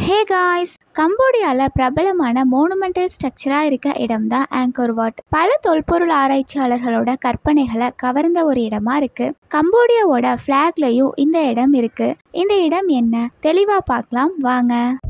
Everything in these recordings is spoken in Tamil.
ஹே காய்ஸ் கம்போடியாவில் பிரபலமான மோனுமெண்டல் ஸ்ட்ரக்சராக இருக்க இடம் தான் ஆங்கர் வாட் பல தொல்பொருள் ஆராய்ச்சியாளர்களோட கற்பனைகளை கவர்ந்த ஒரு இடமா இருக்கு கம்போடியாவோட ஃப்ளாக்லையும் இந்த இடம் இருக்கு இந்த இடம் என்ன தெளிவாக பார்க்கலாம் வாங்க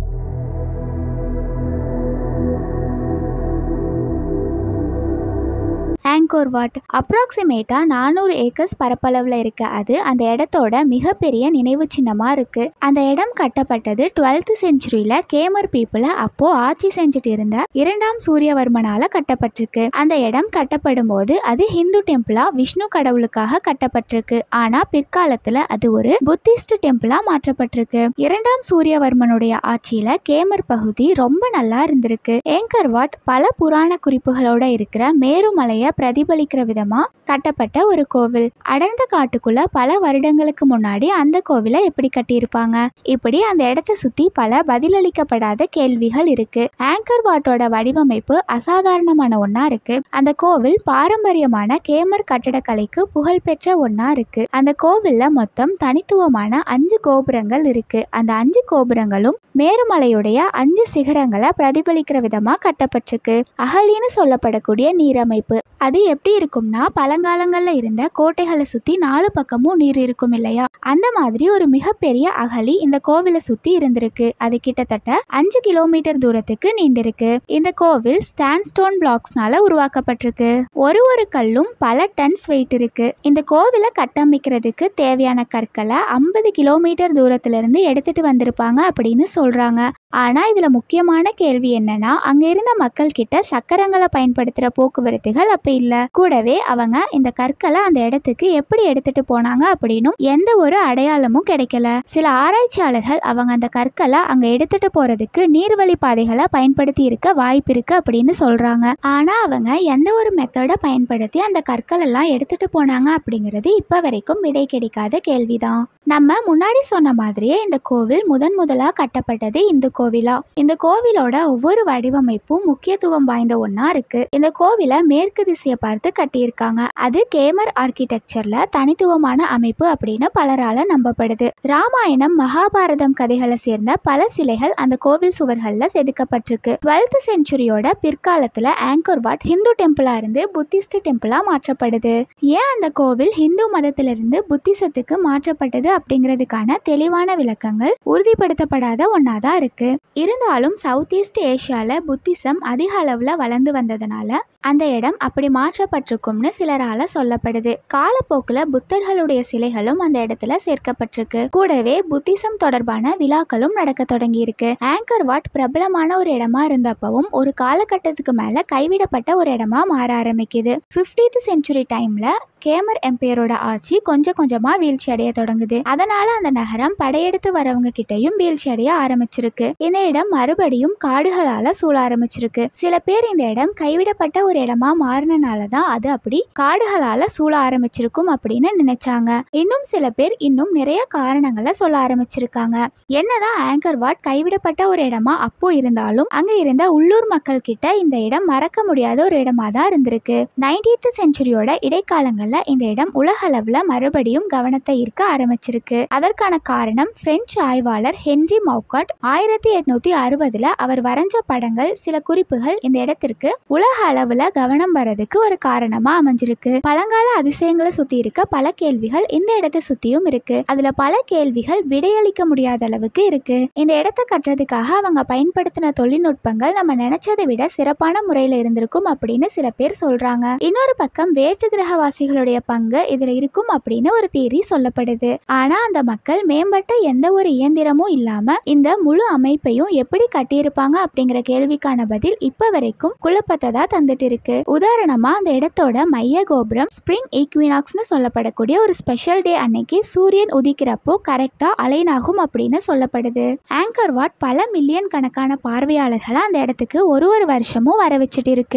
ஆங்கோர் வாட் அப்ராக்சிமேட்டா நானூறு ஏக்கர்ஸ் பரப்பளவில் இருக்க அது அந்த இடத்தோட மிகப்பெரிய நினைவு சின்னமாக இருக்கு அந்த இடம் கட்டப்பட்டது டுவெல்த் செஞ்சுரியில கேமர் பீப்புளை அப்போ ஆட்சி செஞ்சுட்டு இருந்த இரண்டாம் சூரியவர்மனால கட்டப்பட்டிருக்கு அந்த இடம் கட்டப்படும் போது அது ஹிந்து டெம்பிளா விஷ்ணு கடவுளுக்காக கட்டப்பட்டிருக்கு ஆனா பிற்காலத்துல அது ஒரு புத்திஸ்ட் டெம்பிளா மாற்றப்பட்டிருக்கு இரண்டாம் சூரியவர்மனுடைய ஆட்சியில கேமர் பகுதி ரொம்ப நல்லா இருந்திருக்கு ஏங்கர் வாட் பல புராண குறிப்புகளோட இருக்கிற மேருமலையை பிரதிபலிக்கிற விதமா கட்டப்பட்ட ஒரு கோவில் அடர்ந்த காட்டுக்குள்ள பல வருடங்களுக்கு முன்னாடி அந்த கோவிலை எப்படி கட்டியிருப்பாங்க இப்படி அந்த இடத்த சுத்தி பல பதிலளிக்கப்படாத கேள்விகள் இருக்கு ஆங்கர் வாட்டோட வடிவமைப்பு அசாதாரணமான ஒண்ணா இருக்கு அந்த கோவில் பாரம்பரியமான கேமர் கட்டடக்கலைக்கு புகழ்பெற்ற ஒண்ணா இருக்கு அந்த கோவில்ல மொத்தம் தனித்துவமான அஞ்சு கோபுரங்கள் இருக்கு அந்த அஞ்சு கோபுரங்களும் மேருமலையுடைய அஞ்சு சிகரங்களை பிரதிபலிக்கிற விதமா கட்டப்பட்டிருக்கு அகலின்னு சொல்லப்படக்கூடிய நீரமைப்பு அது எப்படி இருக்கும்னா பழங்காலங்கள்ல இருந்த கோட்டைகளை சுத்தி நாலு பக்கமும் நீர் இருக்கும் இல்லையா அந்த மாதிரி ஒரு மிகப்பெரிய அகழி இந்த கோவிலை சுத்தி இருந்திருக்கு அது கிட்டத்தட்ட அஞ்சு கிலோமீட்டர் தூரத்துக்கு நீண்டிருக்கு இந்த கோவில் ஸ்டான்ஸ்டோன் பிளாக்ஸ்னால உருவாக்கப்பட்டிருக்கு ஒரு ஒரு கல்லும் பல டன்ஸ் வெயிட் இருக்கு இந்த கோவிலை கட்டமைக்கிறதுக்கு தேவையான கற்களை ஐம்பது கிலோமீட்டர் தூரத்துல இருந்து எடுத்துட்டு வந்திருப்பாங்க அப்படின்னு சொல்றாங்க ஆனா இதுல முக்கியமான கேள்வி என்னன்னா அங்க இருந்த மக்கள் கிட்ட சக்கரங்களை பயன்படுத்துற போக்குவரத்துகள் அப்ப இல்ல கூடவே அவங்க இந்த கற்களை அந்த இடத்துக்கு எப்படி எடுத்துட்டு போனாங்க அப்படின்னும் எந்த ஒரு அடையாளமும் கிடைக்கல சில ஆராய்ச்சியாளர்கள் அவங்க அந்த கற்களை அங்க எடுத்துட்டு போறதுக்கு நீர்வழி பாதைகளை பயன்படுத்தி இருக்க வாய்ப்பு இருக்கு அப்படின்னு சொல்றாங்க ஆனா அவங்க எந்த ஒரு மெத்தடை பயன்படுத்தி அந்த கற்கள் எல்லாம் எடுத்துட்டு போனாங்க அப்படிங்கிறது இப்ப வரைக்கும் விடை கிடைக்காத கேள்விதான் நம்ம முன்னாடி சொன்ன மாதிரியே இந்த கோவில் முதன் முதலா கட்டப்பட்டது இந்து கோவிலா இந்த கோவிலோட ஒவ்வொரு வடிவமைப்பும் முக்கியத்துவம் வாய்ந்த ஒண்ணா இருக்கு இந்த கோவிலை மேற்கு திசையை பார்த்து கட்டியிருக்காங்க அது கேமர் ஆர்கிடெக்சர்ல தனித்துவமான அமைப்பு அப்படின்னு பலரால நம்பப்படுது ராமாயணம் மகாபாரதம் கதைகளை சேர்ந்த பல சிலைகள் அந்த கோவில் சுவர்கள்ல செதுக்கப்பட்டிருக்கு டுவெல்த் செஞ்சுரியோட பிற்காலத்துல ஆங்கர் வாட் ஹிந்து டெம்பிளா இருந்து புத்திஸ்ட் டெம்பிளா மாற்றப்படுது ஏன் அந்த கோவில் ஹிந்து மதத்திலிருந்து புத்திசத்துக்கு மாற்றப்பட்டது அப்படிங்கிறதுக்கான தெளிவான விளக்கங்கள் உறுதிப்படுத்தப்படாத ஒன்னாதான் இருக்கு இருந்தாலும் சவுத் ஈஸ்ட் ஏஷியால புத்திசம் அதிக அளவுல வளர்ந்து வந்ததுனால அந்த இடம் அப்படி மாற்றப்பட்டிருக்கும்னு சிலரால சொல்லப்படுது காலப்போக்குல புத்தர்களுடைய சிலைகளும் அந்த இடத்துல சேர்க்கப்பட்டிருக்கு கூடவே புத்திசம் தொடர்பான விழாக்களும் நடக்க தொடங்கி இருக்கு ஆங்கர் வாட் பிரபலமான ஒரு இடமா இருந்தப்பவும் ஒரு காலகட்டத்துக்கு மேல கைவிடப்பட்ட ஒரு இடமா மாற ஆரம்பிக்குது பிப்டீத் செஞ்சுரி டைம்ல கேமர் எம்பையரோட ஆட்சி கொஞ்சம் கொஞ்சமா வீழ்ச்சி அடைய தொடங்குது அதனால அந்த நகரம் படையெடுத்து வரவங்க கிட்டயும் வீழ்ச்சி அடைய ஆரம்பிச்சிருக்கு இந்த இடம் மறுபடியும் காடுகளால சூழ ஆரம்பிச்சிருக்கு சில பேர் இந்த இடம் கைவிடப்பட்ட ஒரு இடமா மாறினால தான் அது அப்படி காடுகளால சூழ ஆரம்பிச்சிருக்கும் அப்படின்னு நினைச்சாங்க இன்னும் சில பேர் இன்னும் நிறைய காரணங்களை சொல்ல ஆரம்பிச்சிருக்காங்க என்னதான் ஆங்கர் வாட் கைவிடப்பட்ட ஒரு இடமா அப்போ இருந்தாலும் அங்க இருந்த உள்ளூர் மக்கள் கிட்ட இந்த இடம் மறக்க முடியாத ஒரு இடமா தான் இருந்திருக்கு நைன்டீன்த் செஞ்சுரியோட இடைக்காலங்கள்ல இந்த இடம் உலக அளவுல மறுபடியும் கவனத்தை ஈர்க்க ஆரம்பிச்சிருக்கு அதற்கான காரணம் பிரெஞ்சு ஆய்வாளர் ஹென்றி மவுகாட் ஆயிரத்தி எட்நூத்தி அறுபதுல அவர் வரைஞ்ச படங்கள் சில குறிப்புகள் இந்த இடத்திற்கு உலக அளவுல கவனம் வரதுக்கு ஒரு காரணமா அமைஞ்சிருக்கு பழங்கால அதிசயங்களை சுத்தி இருக்க பல கேள்விகள் இந்த இடத்தை சுத்தியும் இருக்கு அதுல பல கேள்விகள் விடையளிக்க முடியாத அளவுக்கு இருக்கு இந்த இடத்தை கட்டுறதுக்காக அவங்க பயன்படுத்தின தொழில்நுட்பங்கள் நம்ம நினைச்சதை விட சிறப்பான முறையில இருந்திருக்கும் அப்படின்னு சில பேர் சொல்றாங்க இன்னொரு பக்கம் வேற்று கிரகவாசிகளுடைய பங்கு இதுல இருக்கும் அப்படின்னு ஒரு தியரி சொல்லப்படுது ஆனா அந்த மக்கள் மேம்பட்ட எந்த ஒரு இயந்திரமும் இல்லாம இந்த முழு அமைப்பையும் எப்படி கட்டியிருப்பாங்க அப்படிங்கிற கேள்விக்கான பதில் இப்ப வரைக்கும் குழப்பத்தை தான் தந்துட்டு இருக்கு உதாரணமா அந்த இடத்தோட மைய கோபுரம் ஸ்ப்ரிங் ஈக்வினாக்ஸ்னு சொல்லப்படக்கூடிய ஒரு ஸ்பெஷல் டே அன்னைக்கு சூரியன் உதிக்கிறப்போ கரெக்டா அலைன் ஆகும் அப்படின்னு சொல்லப்படுது ஆங்கர் வாட் பல மில்லியன் கணக்கான பார்வையாளர்களை அந்த இடத்துக்கு ஒரு ஒரு வருஷமும் வர வச்சுட்டு இருக்கு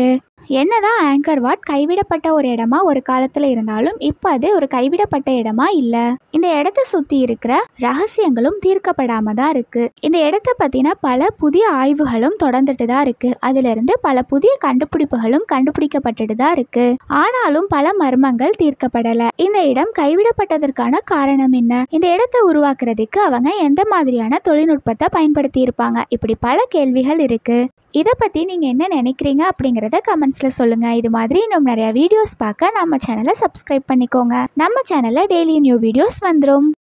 என்னதான் ஆங்கர் வாட் கைவிடப்பட்ட ஒரு இடமா ஒரு காலத்துல இருந்தாலும் இப்போ அது ஒரு கைவிடப்பட்ட இடமா இல்ல இந்த இடத்த சுத்தி இருக்கிற ரகசியங்களும் தீர்க்கப்படாம தான் இருக்கு இந்த இடத்த பத்தின பல புதிய ஆய்வுகளும் தொடர்ந்துட்டு தான் இருக்கு அதுல இருந்து பல புதிய கண்டுபிடிப்புகளும் கண்டுபிடிக்கப்பட்டுட்டு தான் இருக்கு ஆனாலும் பல மர்மங்கள் தீர்க்கப்படல இந்த இடம் கைவிடப்பட்டதற்கான காரணம் என்ன இந்த இடத்தை உருவாக்குறதுக்கு அவங்க எந்த மாதிரியான தொழில்நுட்பத்தை பயன்படுத்தி இருப்பாங்க இப்படி பல கேள்விகள் இருக்கு இதை பற்றி நீங்கள் என்ன நினைக்கிறீங்க அப்படிங்கிறத கமெண்ட்ஸில் சொல்லுங்கள் இது மாதிரி இன்னும் நிறையா வீடியோஸ் பார்க்க நம்ம சேனலை சப்ஸ்கிரைப் பண்ணிக்கோங்க நம்ம சேனலில் டெய்லி நியூ வீடியோஸ் வந்துடும்